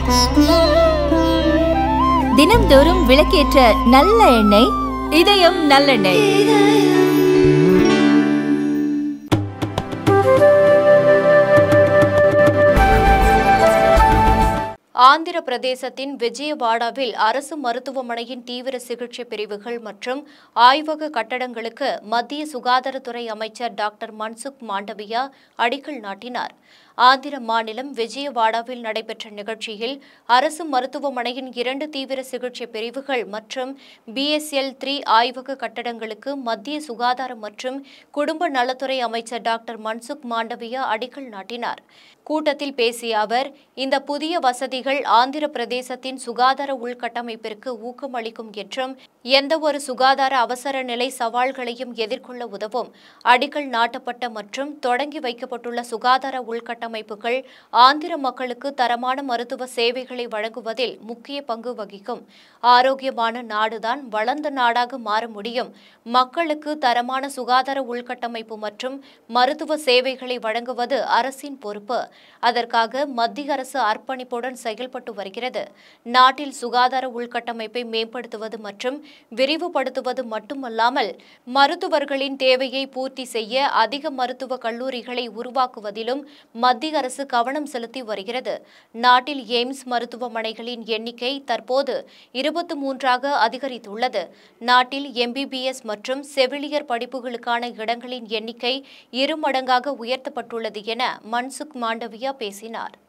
தினம்தோறும் விளக்கேற்ற நல்ல எண்ணெய் இதயம் நல்லெண்ணெய் ஆந்திர பிரதேசத்தின் விஜயவாடாவில் அரசு மருத்துவமனையின் தீவிர சிகிச்சை பிரிவுகள் மற்றும் ஆய்வக கட்டடங்களுக்கு மத்திய சுகாதாரத்துறை அமைச்சர் டாக்டர் மன்சுக் மாண்டவியா அடிக்கல் நாட்டினார் ஆந்திர மாநிலம் விஜயவாடாவில் நடைபெற்ற நிகழ்ச்சியில் அரசு மருத்துவமனையின் இரண்டு தீவிர சிகிச்சை பிரிவுகள் மற்றும் பிஎஸ்எல் த்ரீ ஆய்வக கட்டடங்களுக்கு மத்திய சுகாதாரம் மற்றும் குடும்ப நலத்துறை அமைச்சர் டாக்டர் மன்சுக் மாண்டவியா அடிக்கல் நாட்டினார் கூட்டத்தில் பேசிய அவர் இந்த புதிய வசதிகள் ஆந்திர பிரதேசத்தின் சுகாதார உள்கட்டமைப்பிற்கு ஊக்கமளிக்கும் என்றும் எந்தவொரு சுகாதார அவசர நிலை சவால்களையும் எதிர்கொள்ள உதவும் அடிக்கல் நாட்டப்பட்ட மற்றும் தொடங்கி வைக்கப்பட்டுள்ள சுகாதார உள்கட்டமைப்புகள் ஆந்திர மக்களுக்கு தரமான மருத்துவ சேவைகளை வழங்குவதில் முக்கிய பங்கு வகிக்கும் ஆரோக்கியமான நாடுதான் வளர்ந்த நாடாக மாற முடியும் மக்களுக்கு தரமான சுகாதார உள்கட்டமைப்பு மற்றும் மருத்துவ சேவைகளை வழங்குவது அரசின் பொறுப்பு அதற்காக மத்திய அரசு அர்ப்பணிப்புடன் செயல்பட்டு வருகிறது நாட்டில் சுகாதார உள்கட்டமைப்பை மேம்படுத்துவது மற்றும் விரிவுபடுத்துவது மட்டுமல்லாமல் மருத்துவர்களின் தேவையை பூர்த்தி செய்ய அதிக மருத்துவ கல்லூரிகளை உருவாக்குவதிலும் மத்திய அரசு கவனம் செலுத்தி வருகிறது நாட்டில் எய்ம்ஸ் மருத்துவமனைகளின் எண்ணிக்கை தற்போது இருபத்தி மூன்றாக அதிகரித்துள்ளது நாட்டில் எம்பிபிஎஸ் மற்றும் செவிலியர் படிப்புகளுக்கான இடங்களின் எண்ணிக்கை இரு மடங்காக உயர்த்தப்பட்டுள்ளது என மன்சுக் மாண்டவியா பேசினார்